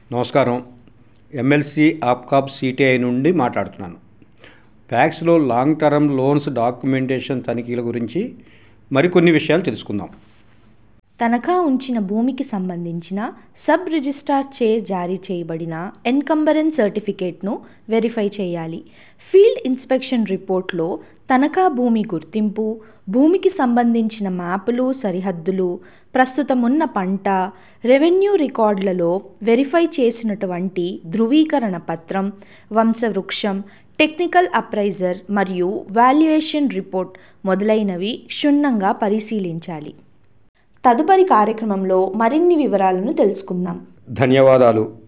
నమస్కారం MLC APCOB CTI నుండి మాట్లాడుతున్నాను ప్యాక్స్లో లాంగ్ టర్మ్ లోన్స్ డాక్యుమెంటేషన్ తనిఖీల గురించి మరికొన్ని విషయాలు తెలుసుకుందాం తనఖా ఉంచిన భూమికి సంబంధించిన సబ్ రిజిస్ట్రార్ చే జారీ చేయబడిన ఎన్కంబరెన్స్ సర్టిఫికేట్ను వెరిఫై చేయాలి ఫీల్డ్ ఇన్స్పెక్షన్ రిపోర్ట్లో తనఖా భూమి గుర్తింపు భూమికి సంబంధించిన మ్యాపులు సరిహద్దులు ప్రస్తుతం ఉన్న పంట రెవెన్యూ రికార్డులలో వెరిఫై చేసినటువంటి ధృవీకరణ పత్రం వంశవృక్షం టెక్నికల్ అప్రైజర్ మరియు వాల్యుయేషన్ రిపోర్ట్ మొదలైనవి క్షుణ్ణంగా పరిశీలించాలి తదుపరి కార్యక్రమంలో మరిన్ని వివరాలను తెలుసుకుందాం ధన్యవాదాలు